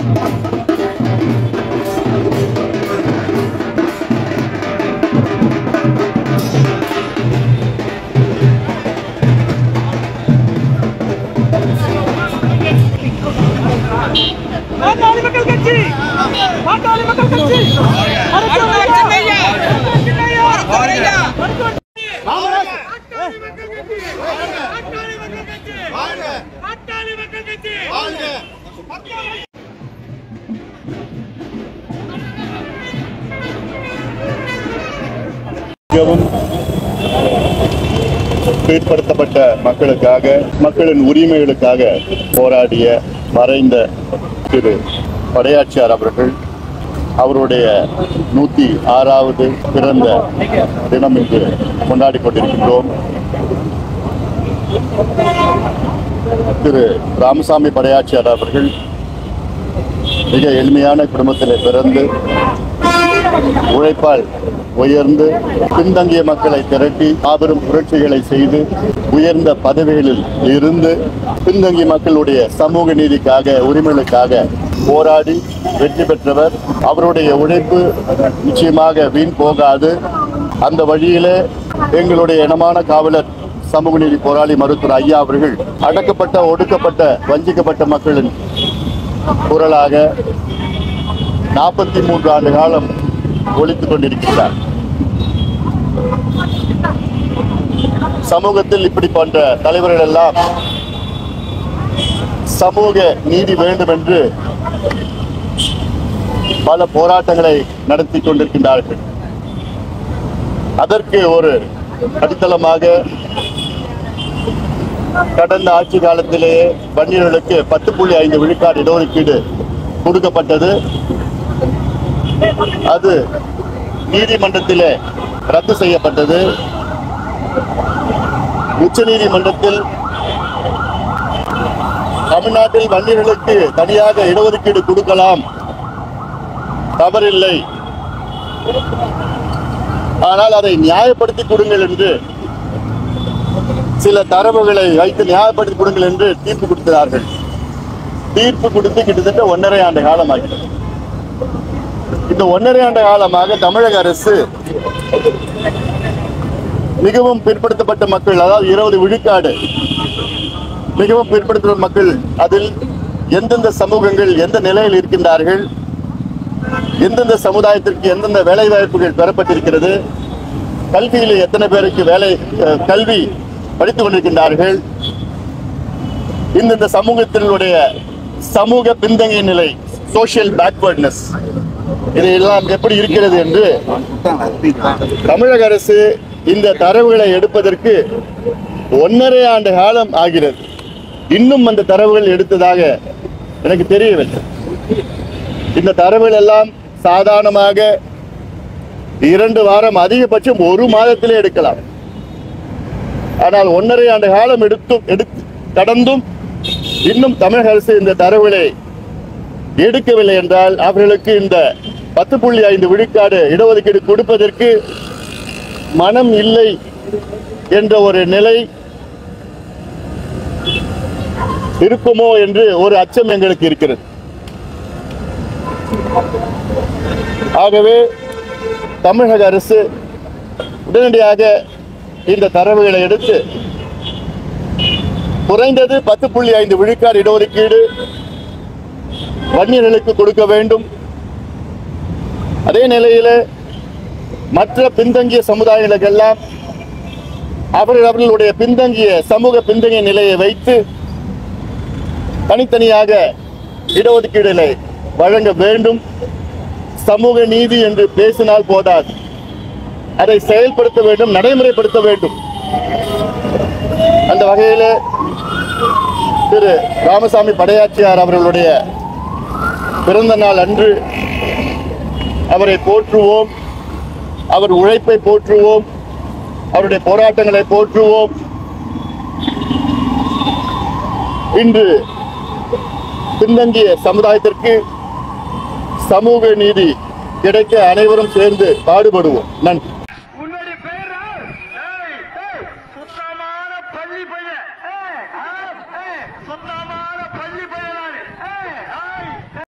பாட்டாளி மக்கள் கட்சி பாட்டாளி மக்கள் கட்சி அரசு ஐயா மிகவும் பிற்படுத்தப்பட்ட மக்களுக்காக மக்களின் உரிமைகளுக்காக போராடிய மறைந்த திரு படையாட்சியார் அவர்கள் அவருடைய நூத்தி ஆறாவது பிறந்த தினம் இன்று கொண்டாடி கொண்டிருக்கின்றோம் திரு ராமசாமி படையாட்சியார் அவர்கள் மிக எளிமையான குடும்பத்திலே பிறந்து உழைப்பால் உயர்ந்து பின்தங்கிய மக்களை திரட்டி மாபெரும் புரட்சிகளை செய்து உயர்ந்த பதவிகளில் இருந்து பின்தங்கிய மக்களுடைய சமூக நீதிக்காக உரிமைகளுக்காக போராடி வெற்றி பெற்றவர் அவருடைய உழைப்பு நிச்சயமாக வீண் போகாது அந்த வழியிலே எங்களுடைய இனமான காவலர் சமூக நீதி போராளி மருத்துவர் ஐயா அவர்கள் அடக்கப்பட்ட ஒடுக்கப்பட்ட வஞ்சிக்கப்பட்ட மக்களின் குரலாக நாற்பத்தி மூன்று ஆண்டு காலம் ஒழித்துக் கொண்டிருக்கிறார் சமூகத்தில் இப்படி போன்ற தலைவர்கள் எல்லாம் சமூக நீதி வேண்டும் என்று பல போராட்டங்களை நடத்தி கொண்டிருக்கின்றார்கள் அதற்கு ஒரு அடித்தளமாக கடந்த ஆட்சி காலத்திலேயே வன்னியர்களுக்கு பத்து புள்ளி ஐந்து விழுக்காடு இடஒதுக்கீடு கொடுக்கப்பட்டது அது நீதிமன்றத்திலே ரத்து செய்யப்பட்டது உச்ச நீதிமன்றத்தில் தமிழ்நாட்டில் வன்னியர்களுக்கு தனியாக இடஒதுக்கீடு கொடுக்கலாம் தவறில்லை ஆனால் அதை நியாயப்படுத்தி கொடுங்கள் என்று சில தரவுகளை வைத்து நியாயப்படுத்தி கொடுங்கள் என்று தீர்ப்பு கொடுக்கிறார்கள் தீர்ப்பு கொடுத்து கிட்டத்தட்ட ஒன்றரை ஆண்டு காலமாகிறது இந்த ஒன்றரை ஆண்டு காலமாக தமிழக அரசு மிகவும் பிற்படுத்தப்பட்ட மக்கள் அதாவது இருபது விழுக்காடு மிகவும் பிற்படுத்தப்பட்ட மக்கள் அதில் எந்தெந்த சமூகங்கள் எந்த நிலையில் இருக்கின்றார்கள் எந்தெந்த சமுதாயத்திற்கு எந்தெந்த வேலை வாய்ப்புகள் பெறப்பட்டிருக்கிறது கல்வியில் எத்தனை பேருக்கு வேலை அஹ், கல்வி படித்துக் கொண்டிருக்கின்றார்கள் இந்தந்த சமூகத்தினுடைய சமூக பின்தங்கிய நிலை சோஷியல் பேக்வர்ட்னஸ் இதையெல்லாம் எப்படி இருக்கிறது என்று தமிழக அரசு இந்த தரவுகளை எடுப்பதற்கு ஒன்றரை ஆண்டு காலம் ஆகிறது இன்னும் அந்த தரவுகள் எடுத்ததாக எனக்கு தெரியவில்லை இந்த தரவுகள் எல்லாம் சாதாரணமாக இரண்டு வாரம் அதிகபட்சம் ஒரு மாதத்திலே எடுக்கலாம் ஆனால் ஒன்றரை ஆண்டு காலம் எடுத்தும் எடுத்து கடந்தும் இன்னும் தமிழக அரசு இந்த தரவுகளை எடுக்கவில்லை என்றால் அவர்களுக்கு இந்த பத்து புள்ளி ஐந்து விழுக்காடு இடஒதுக்கீடு கொடுப்பதற்கு மனம் இல்லை என்ற ஒரு நிலை இருக்குமோ என்று ஒரு அச்சம் எங்களுக்கு இருக்கிறது ஆகவே தமிழக அரசு உடனடியாக இந்த தரவுகளை எடுத்து குறைந்தது பத்து புள்ளி ஐந்து விழுக்காடு இடஒதுக்கீடு வன்னியர்களுக்கு கொடுக்க வேண்டும் அதே நிலையில மற்ற பின்தங்கிய சமுதாயங்களுக்கெல்லாம் அவர்கள் அவர்களுடைய பின்தங்கிய சமூக பின்தங்கிய நிலையை வைத்து தனித்தனியாக இடஒதுக்கீடுகளை வழங்க வேண்டும் சமூக நீதி என்று பேசினால் போதாது அதை செயல்படுத்த வேண்டும் நடைமுறைப்படுத்த வேண்டும் அந்த வகையில் திரு ராமசாமி படையாச்சியார் அவர்களுடைய பிறந்த நாள் அன்று அவரை போற்றுவோம் அவர் உழைப்பை போற்றுவோம் அவருடைய போராட்டங்களை போற்றுவோம் இன்று பின்தங்கிய சமுதாயத்திற்கு சமூக நீதி கிடைக்க அனைவரும் சேர்ந்து பாடுபடுவோம் நன்றி